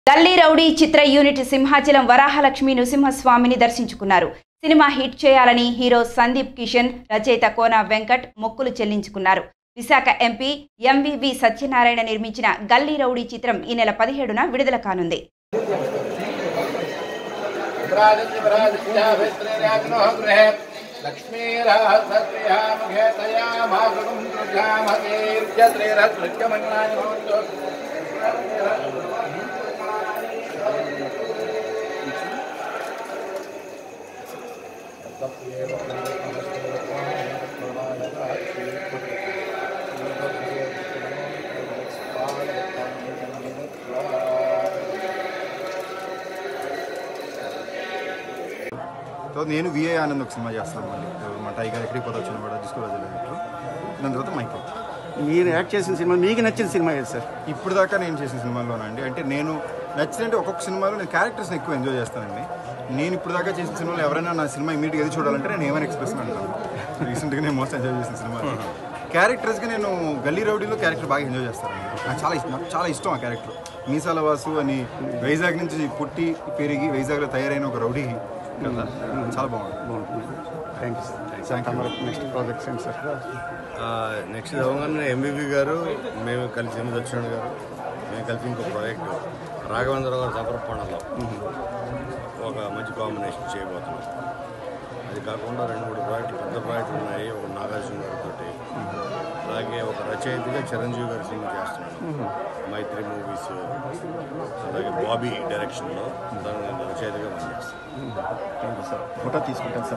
గల్లీ రౌడీ చిత్ర యూనిట్ సింహాచలం వరాహలక్ష్మి నృసింహస్వామిని దర్శించుకున్నారు సినిమా హిట్ చేయాలని హీరో సందీప్ కిషన్ రచయిత కోన వెంకట్ మొక్కులు చెల్లించుకున్నారు విశాఖ ఎంపీ ఎంవివి సత్యనారాయణ నిర్మించిన గల్లీ రౌడీ చిత్రం ఈ నెల పదిహేడున విడుదల కానుంది गृहे लक्ष्मीरासत्रियामुखे तया मातुं दृजामतीर्य श्रीरसृत्यमन्नानि भवन्तु తర్వాత నేను విఐ ఆనంద్ ఒక సినిమా చేస్తాను మళ్ళీ మా టైగర్ ఎక్కడికి పోతా వచ్చిన కూడా డిస్కో రాజు డైరెక్టర్ దాని తర్వాత మైకేల్ మీరు యాక్ట్ చేసిన సినిమా మీకు నచ్చిన సినిమా ఏది సార్ ఇప్పుడు దాకా నేను చేసిన సినిమాల్లోనండి అంటే నేను నచ్చినంటే ఒక్కొక్క సినిమాలో నేను క్యారెక్టర్స్ని ఎక్కువ ఎంజాయ్ చేస్తానండి నేను ఇప్పుడు దాకా చేసిన సినిమాలో ఎవరైనా నా సినిమా ఇమీడియట్గా ఏది చూడాలంటే నేను ఏమైనా ఎక్స్ప్రెస్ అంటాను రీసెంట్గా నేను మోస్ట్ ఎంజాయ్ చేసిన సినిమా క్యారెక్టర్స్గా నేను గల్లీ రౌడీలో క్యారెక్టర్ బాగా ఎంజాయ్ చేస్తానండి నాకు చాలా ఇష్టం నాకు చాలా ఇష్టం ఆ క్యారెక్టర్ మీసాల వాసు అని వైజాగ్ నుంచి పుట్టి పెరిగి వైజాగ్లో తయారైన ఒక రౌడీ కదా చాలా బాగుంది బాగుంటుంది thank you sir Thank you. Next projects ఏంటి సార్ నెక్స్ట్ అవగానే ఎంబీబీ గారు మేము కలిసి ఎనిమిది వచ్చిన గారు మేము కలిసి ఇంకో ప్రాజెక్ట్ రాఘవేంద్ర గారు సమర్పణలో ఒక మంచి కాంబినేషన్ చేయబోతున్నాం అది కాకుండా రెండు మూడు ప్రాజెక్టులు పెద్ద ప్రాజెక్టులు ఉన్నాయి ఒక నాగార్జున గారితో అలాగే ఒక రచయితగా చిరంజీవి గారి సినిమా చేస్తున్నాను మైత్రి మూవీస్ అలాగే బాబీ డైరెక్షన్లో దాని రచయితగా పనిచేస్తాను థ్యాంక్ యూ సార్ ఫోటో తీసుకుంటాను సార్